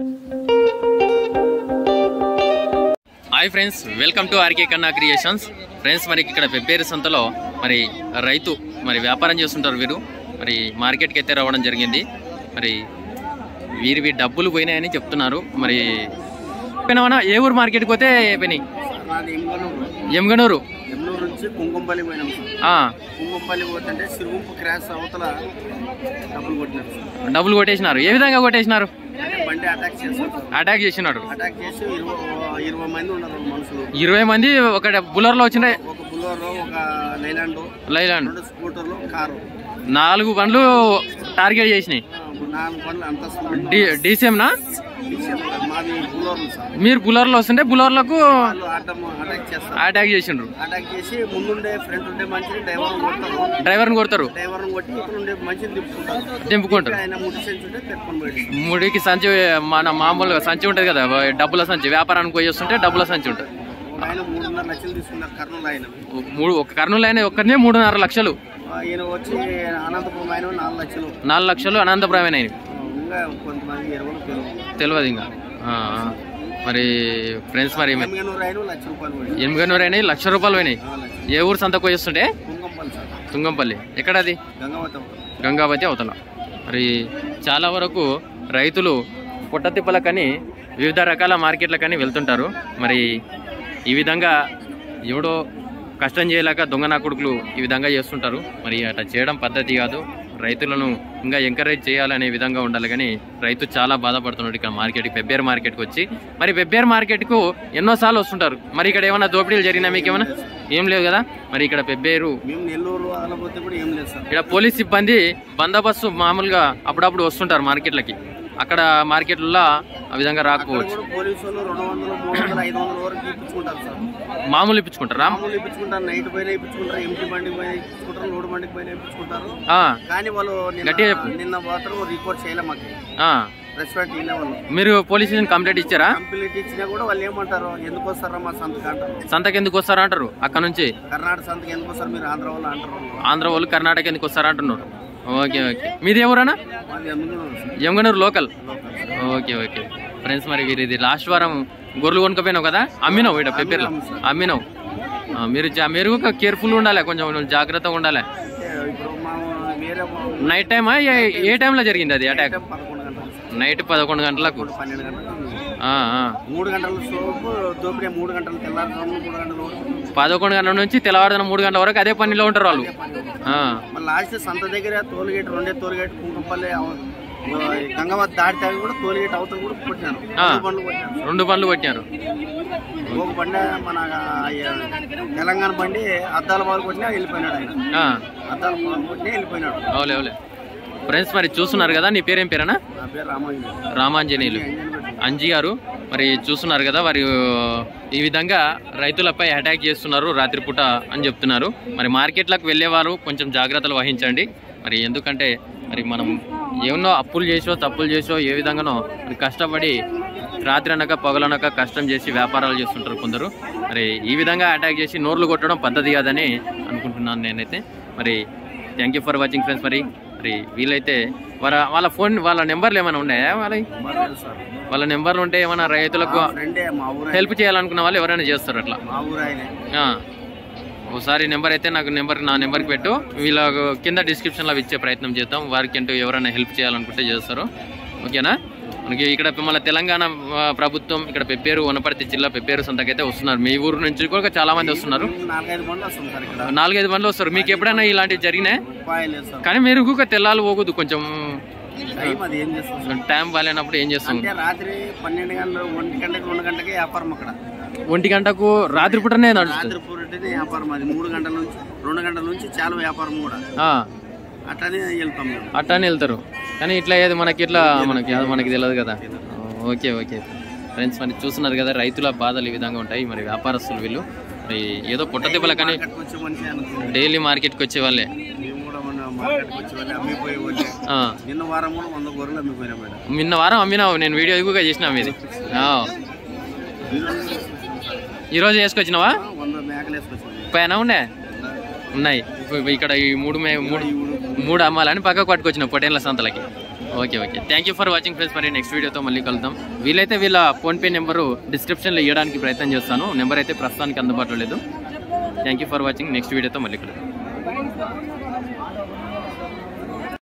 Hi friends welcome to RK Kanna creations friends మరి ఇక్కడ పెబ్బేరు సంతలో మరి రైతు మరి వ్యాపారం చేస్తుంటారు వీరు మరి మార్కెట్కి అయితే రావడం జరిగింది మరి వీరివి డబ్బులు పోయినాయని చెప్తున్నారు మరి పోయినామన్నా ఏ ఊరు మార్కెట్కి పోతే పోయినాయి మాది ఎమ్గనూరు ఎమ్గనూరు ఎమ్నూరు నుంచి కుంకుమపల్లి పోయినాం సార్ ఆ, కుంకుమపల్లి పోతుంటే సిరుగుంపు క్రాస్ అవతల డబ్బులు కొట్టినారు సార్ డబ్బులు కొట్టేసినారు ఏ విధంగా కొట్టేసినారు అంటే బండి అటాక్ చేశారు సార్ అటాక్ చేసినాడు అటాక్ చేసి ఇరవై ఇరవై మంది ఉన్నారు మనుషులు ఇరవై మంది ఒక బులర్లో వచ్చిన ఒక బులోరో ఒక లైలాండ్ లైలాండ్ రెండు స్కూటర్లు కారు నాలుగు బండ్లు టార్గెట్ చేసినాయి ఆ, నాలుగు బండ్లు అంతా డి డీసీఎంనా మాది బులోర్లు సార్ మీరు బులర్లో వస్తుంటే బులర్లకు వాళ్ళు అడ్డం అటాక్ చేస్తారు అటాక్ చేసిండ్రు అటాక్ చేసి ముందుండే ఫ్రంట్ ఉండే మంచిని డ్రైవర్ కొడతారు డ్రైవర్ని కొడతారు డ్రైవర్ని కొట్టి ఇక్కడ ఉండే మంచిని తిప్పుకుంటారు దింపుకుంటారు ఆయన ముట్టి సెంచుంటే పెట్టుకొని పోయి ముడికి సంచి మన మామూలుగా సంచి ఉంటుంది కదా డబ్బుల సంచి వ్యాపారానికి పోయి వస్తుంటే డబ్బుల సంచి ఉంటుంది ఆయన మూడున్నర లక్షలు తీసుకున్నారు కర్నూలు ఆయన మూడు ఒక కర్నూలు అయిన ఒక్కరినే మూడున్నర లక్షలు ఆ, ఈయన వచ్చి అనంతపురం ఆయన నాలుగు లక్షలు నాలుగు లక్షలు అనంతపురమైన ఆ, ఇంకా కొంతమంది ఇరవై తెలుగు తెలియదు ఇంకా ఆ, ఆ. మరి ఫ్రెండ్స్ మరి ఎమ్మెనూరు ఆయన లక్ష రూపాయలు పడి ఎనిమిది అయినాయి లక్ష రూపాయలు పోయినాయి ఏ ఊరు సంతకు పోయి వస్తుంటే కుంగంపల్లి సార్ తుంగంపల్లి ఎక్కడది గంగావతి అవుతాం గంగావతి అవతల మరి చాలా వరకు రైతులు పుట్టతిప్పలకని వివిధ రకాల మార్కెట్లకని వెళ్తుంటారు మరి ఈ విధంగా ఎవడో కష్టం చేయలేక దొంగ నా కొడుకులు ఈ విధంగా చేస్తుంటారు మరి అట్లా చేయడం పద్ధతి కాదు రైతులను ఇంకా ఎంకరేజ్ చేయాలనే విధంగా ఉండాలి కానీ రైతు చాలా బాధపడుతున్నాడు ఇక్కడ మార్కెట్కి పెబ్బేరు మార్కెట్కి వచ్చి మరి పెబ్బేరు మార్కెట్కు ఎన్నోసార్లు వస్తుంటారు మరి ఇక్కడ ఏమైనా దోపిడీలు జరిగినా మీకు ఏమైనా ఏం లేదు కదా మరి ఇక్కడ పెబ్బేరు మేము నెల్లూరు అదలపోతే కూడా ఏం లేదు సార్ ఇక్కడ పోలీస్ సిబ్బంది బందోబస్తు మామూలుగా అప్పుడప్పుడు వస్తుంటారు మార్కెట్లకి అక్కడ మార్కెట్లలో ఆ విధంగా అక్కడ రాకపోవచ్చు కూడా పోలీసు వాళ్ళు రెండు వందలు మూడు వందలు ఐదు వందల వరకు ఇప్పించుకుంటారు సార్ మామూలు ఇప్పించుకుంటారా మామూలు ఇప్పించుకుంటారు నైట్ పైన ఇప్పించుకుంటారు ఎంటీ బండికి పైన ఇప్పించుకుంటారు లోడ్ బండికి పైన ఇప్పించుకుంటారు ఆ, కానీ వాళ్ళు గట్టిగా నిన్న చెప్పు. నిన్న మాత్రం రిపోర్ట్ చేయలే మాకు ఆ. రెస్పెక్ట్ ఇల్లే వాళ్ళు మీరు పోలీస్ స్టేషన్ కంప్లైంట్ ఇచ్చారా కంప్లీట్ ఇచ్చినా కూడా వాళ్ళు ఏమంటారు ఎందుకు వస్తారా మా సంతకి అంటారు సంతకి ఎందుకు వస్తారా అంటారు అక్కడ నుంచి కర్ణాటక సంతకి ఎందుకు వస్తారు మీరు ఆంధ్ర వాళ్ళు అంటారు ఆంధ్ర వాళ్ళు కర్ణాటక ఎందుకు వస్తారా అంటున్నారు ఓకే ఓకే మీది ఎవరన్నా మాది ఎందుకు Yemmiganur local okay okay friends మరి వీరు ఇది లాస్ట్ వారం గొర్రెలు కొనుక్కపోయినావు కదా అమ్మినావు ఇక్కడ పెప్పేర్లో అమ్మినావు ఆ, మీరు జా- మీరు కేర్ఫుల్ ఉండాలి కొంచెం జాగ్రత్తగా ఉండాలి అంటే ఇప్పుడు మా వేరే నైట్ టైమా ఏ- ఏ టైంలో జరిగింది అది అటాక్ పదకొండు గంటలు నైట్ పదకొండు గంటలకు పన్నెండు గంటలు ఆ, ఆ. మూడు గంటల సోపు దోపిడే మూడు గంటలు తెల్లారుజామున మూడు గంటలు పదకొండు గంటల నుంచి తెల్లవారుదన మూడు గంటల వరకు అదే పనిలో ఉంటారు వాళ్ళు ఆ, మళ్ళీ లాస్ట్ సంత దగ్గర తోలుగేట్ రెండే తోలుగేట్ కుంకుపల్లి గంగవత్ దాటితే కూడా తోలుగేట్ అవతల కూడా కొట్టినాను ఆ. రెండు బండ్లు కొట్టినాను రెండు పనులు కొట్టినారు ఒక బండి మన ఆ, తెలంగాణ బండి అద్దాల బాల్ కొట్టినా వెళ్ళిపోయినాడు ఆయన ఆ, అద్దాల బాల్ కొట్టినా వెళ్ళిపోయినాడు అవులే అవులే ఫ్రెండ్స్ మరి చూస్తున్నారు కదా నీ పేరేం పేరేనా నా పేరు రామాంజన్ రామాంజనేయులు అంజీ గారు మరి చూస్తున్నారు కదా వారు ఈ విధంగా రైతులపై అటాక్ చేస్తున్నారు రాత్రిపూట అని చెప్తున్నారు మరి మార్కెట్లకు వెళ్ళేవారు కొంచెం జాగ్రత్తలు వహించండి మరి ఎందుకంటే మరి మనం ఏమన్నో అప్పులు చేసో తప్పులు చేసో ఏ విధంగానో మరి కష్టపడి రాత్రి అనక పగలనక కష్టం చేసి వ్యాపారాలు చేస్తుంటారు కొందరు మరి ఈ విధంగా అటాక్ చేసి నోర్లు కొట్టడం పద్ధతి కాదని అనుకుంటున్నాను నేనైతే మరి thank you for watching friends మరి మరి వీలైతే వాళ్ళ వాళ్ళ ఫోన్ వాళ్ళ నెంబర్లు ఏమైనా ఉన్నాయా వాళ్ళవి సార్ వాళ్ళ నెంబర్లు ఉంటే ఏమైనా రైతులకు ఫ్రెండే మా ఊరు ఆయన. హెల్ప్ చేయాలనుకున్న వాళ్ళు ఎవరైనా చేస్తారు అట్లా మా ఊరు ఆయనే ఆ. ఒకసారి నెంబర్ అయితే నాకు నెంబర్ నా నెంబర్కి పెట్టు వీళ్ళ కింద డిస్క్రిప్షన్లో ఇచ్చే ప్రయత్నం చేద్దాం వారికి అంటూ ఎవరైనా హెల్ప్ చేయాలనుకుంటే చేస్తారు ఓకేనా మనకి ఇక్కడ మన తెలంగాణ ఆ, ప్రభుత్వం ఇక్కడ పెప్పేరు వనపర్తి జిల్లా పెప్పేరు సంతకైతే వస్తున్నారు మీ ఊరు నుంచి కూడా చాలా మంది వస్తున్నారు నాలుగైదు బండ్లు వస్తాం సార్ ఇక్కడ నాలుగైదు మంది వస్తారు మీకు ఎప్పుడైనా ఇలాంటివి జరిగినాయి రూపాయలు లేదు సార్ కానీ మీరు కూడా తెల్లాలు పోకూడదు కొంచెం టైం అది ఏం చేస్తాం సార్ టైం బాగాలేనప్పుడు ఏం చేస్తాం అంటే రాత్రి పన్నెండు గంటలు ఒంటి గంటకి రెండు గంటకి వ్యాపారం అక్కడ ఒంటి గంటకు రాత్రిపూటనే నడుస్తుంది రాత్రి పూటనే వ్యాపారం అది మూడు గంటల నుంచి రెండు గంటల నుంచి చాలా వ్యాపారం కూడా ఆ, అట్లనే వెళ్తాం మేము అట్టానే వెళ్తారు కానీ ఇట్లా ఏది మనకి ఇట్లా మనకి అది మనకి తెలియదు కదా ఓకే ఓకే ఫ్రెండ్స్ మరి చూస్తున్నారు కదా రైతుల బాధలు ఈ విధంగా ఉంటాయి మరి వ్యాపారస్తులు వీళ్ళు మరి ఏదో పుట్టతిప్పల కానీ మార్కెట్కి వచ్చే మనిషి అనుకుంది డైలీ మార్కెట్కి వచ్చే వాళ్ళే మేము కూడా మన మార్కెట్కి వచ్చే వాళ్ళే అమ్మిపోయే వాళ్ళే ఆ, నిన్న వారం కూడా వంద గొర్రెలు అమ్మిపోయినా మేడం నిన్న వారం అమ్మినావు నేను వీడియో ఎక్కువగా చేసినా మీది ఆ, ఈరోజు వేసుకొచ్చినావా వంద మేకలు వేసుకొచ్చింది పైన ఉండే ఉన్నాయి ఇప్పు- ఇక్కడ ఈ మూడు మే మూడు మూడు అమ్మాలని పక్కకు పట్టుకొచ్చినావు పొటేన్ల సంతలకి okay okay thank you for watching friends మరి నెక్స్ట్ వీడియోతో మళ్ళీ కలుద్దాం వీలైతే వీళ్ళ ఫోన్పే నెంబరు డిస్క్రిప్షన్లో ఇవ్వడానికి ప్రయత్నం చేస్తాను నెంబర్ అయితే ప్రస్తుతానికి అందుబాటులో లేదు thank you for watching next వీడియోతో మళ్ళీ కలుద్దాం